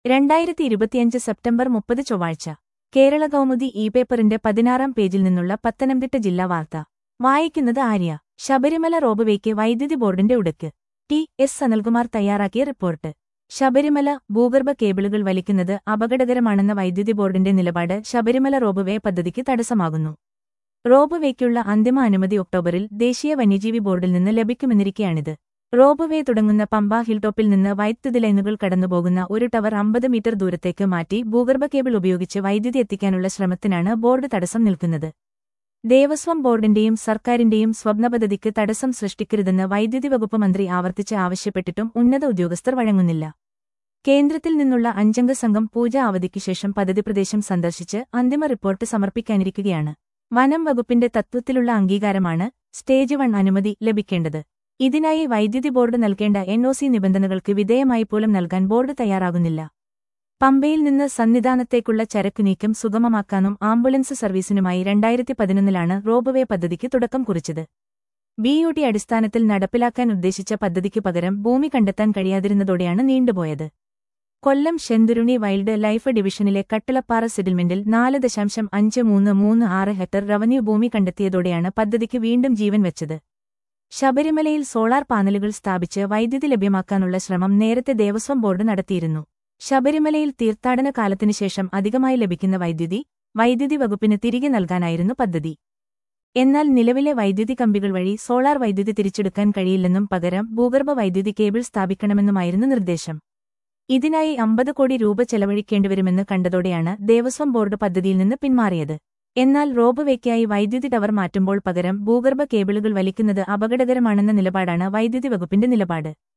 രണ്ടായിരത്തി ഇരുപത്തിയഞ്ച് സെപ്റ്റംബർ മുപ്പത് ചൊവ്വാഴ്ച കേരള കൗമുദി ഇ പേപ്പറിന്റെ പതിനാറാം പേജിൽ നിന്നുള്ള പത്തനംതിട്ട ജില്ലാ വാർത്ത വായിക്കുന്നത് ആര്യ ശബരിമല റോബുവേക്ക് വൈദ്യുതി ബോർഡിന്റെ ഉടക്ക് ടി എസ് സനൽകുമാർ തയ്യാറാക്കിയ റിപ്പോർട്ട് ശബരിമല ഭൂഗർഭ കേബിളുകൾ വലിക്കുന്നത് അപകടകരമാണെന്ന വൈദ്യുതി ബോർഡിന്റെ നിലപാട് ശബരിമല റോബുവേ പദ്ധതിക്ക് തടസ്സമാകുന്നു റോബുവേക്കുള്ള അന്തിമ അനുമതി ഒക്ടോബറിൽ ദേശീയ വന്യജീവി ബോർഡിൽ നിന്ന് ലഭിക്കുമെന്നിരിക്കെയാണിത് റോബുവേ തുടങ്ങുന്ന പമ്പ ഹിൽടോപ്പിൽ നിന്ന് വൈദ്യുതി ലൈനുകൾ കടന്നുപോകുന്ന ഒരു ടവർ അമ്പത് മീറ്റർ ദൂരത്തേക്ക് മാറ്റി ഭൂഗർഭ കേബിൾ ഉപയോഗിച്ച് വൈദ്യുതി എത്തിക്കാനുള്ള ശ്രമത്തിനാണ് ബോർഡ് തടസ്സം നിൽക്കുന്നത് ദേവസ്വം ബോർഡിന്റെയും സർക്കാരിന്റെയും സ്വപ്നപദ്ധതിക്ക് തടസ്സം സൃഷ്ടിക്കരുതെന്ന് വൈദ്യുതി വകുപ്പ് മന്ത്രി ആവർത്തിച്ച് ആവശ്യപ്പെട്ടിട്ടും ഉന്നത ഉദ്യോഗസ്ഥർ വഴങ്ങുന്നില്ല കേന്ദ്രത്തിൽ നിന്നുള്ള അഞ്ചംഗ സംഘം പൂജ അവധിക്ക് ശേഷം പദ്ധതി പ്രദേശം സന്ദർശിച്ച് അന്തിമ റിപ്പോർട്ട് സമർപ്പിക്കാനിരിക്കുകയാണ് വനം വകുപ്പിന്റെ തത്വത്തിലുള്ള അംഗീകാരമാണ് സ്റ്റേജ് വൺ അനുമതി ലഭിക്കേണ്ടത് ഇതിനായി വൈദ്യുതി ബോർഡ് നൽകേണ്ട എൻഒസി നിബന്ധനകൾക്ക് വിധേയമായി പോലും നൽകാൻ ബോർഡ് തയ്യാറാകുന്നില്ല പമ്പയിൽ നിന്ന് സന്നിധാനത്തേക്കുള്ള ചരക്കുനീക്കം സുഗമമാക്കാനും ആംബുലൻസ് സർവീസിനുമായി രണ്ടായിരത്തി പതിനൊന്നിലാണ് റോബുവേ പദ്ധതിക്ക് തുടക്കം കുറിച്ചത് ബിയുടി അടിസ്ഥാനത്തിൽ നടപ്പിലാക്കാൻ ഉദ്ദേശിച്ച പദ്ധതിക്ക് പകരം ഭൂമി കണ്ടെത്താൻ കഴിയാതിരുന്നതോടെയാണ് നീണ്ടുപോയത് കൊല്ലം ശെന്തുരുണി വൈൽഡ് ലൈഫ് ഡിവിഷനിലെ കട്ടിളപ്പാറ സെറ്റിൽമെന്റിൽ നാല് ദശാംശം അഞ്ച് മൂന്ന് മൂന്ന് ആറ് ഹെക്ടർ റവന്യൂ ഭൂമി കണ്ടെത്തിയതോടെയാണ് പദ്ധതിക്ക് വീണ്ടും ജീവൻ വെച്ചത് ശബരിമലയിൽ സോളാർ പാനലുകൾ സ്ഥാപിച്ച് വൈദ്യുതി ലഭ്യമാക്കാനുള്ള ശ്രമം നേരത്തെ ദേവസ്വം ബോർഡ് നടത്തിയിരുന്നു ശബരിമലയിൽ തീർത്ഥാടന കാലത്തിനു ശേഷം അധികമായി ലഭിക്കുന്ന വൈദ്യുതി വൈദ്യുതി വകുപ്പിന് തിരികെ നൽകാനായിരുന്നു പദ്ധതി എന്നാൽ നിലവിലെ വൈദ്യുതി കമ്പികൾ വഴി സോളാർ വൈദ്യുതി തിരിച്ചെടുക്കാൻ കഴിയില്ലെന്നും പകരം ഭൂഗർഭ വൈദ്യുതി കേബിൾ സ്ഥാപിക്കണമെന്നുമായിരുന്നു നിർദ്ദേശം ഇതിനായി അമ്പത് കോടി രൂപ ചെലവഴിക്കേണ്ടിവരുമെന്ന് കണ്ടതോടെയാണ് ദേവസ്വം ബോർഡ് പദ്ധതിയിൽ നിന്ന് പിന്മാറിയത് എന്നാൽ റോബുവേക്കായി വൈദ്യുതി ടവർ മാറ്റുമ്പോൾ പകരം ഭൂഗർഭ കേബിളുകൾ വലിക്കുന്നത് അപകടകരമാണെന്ന നിലപാടാണ് വൈദ്യുതി വകുപ്പിന്റെ നിലപാട്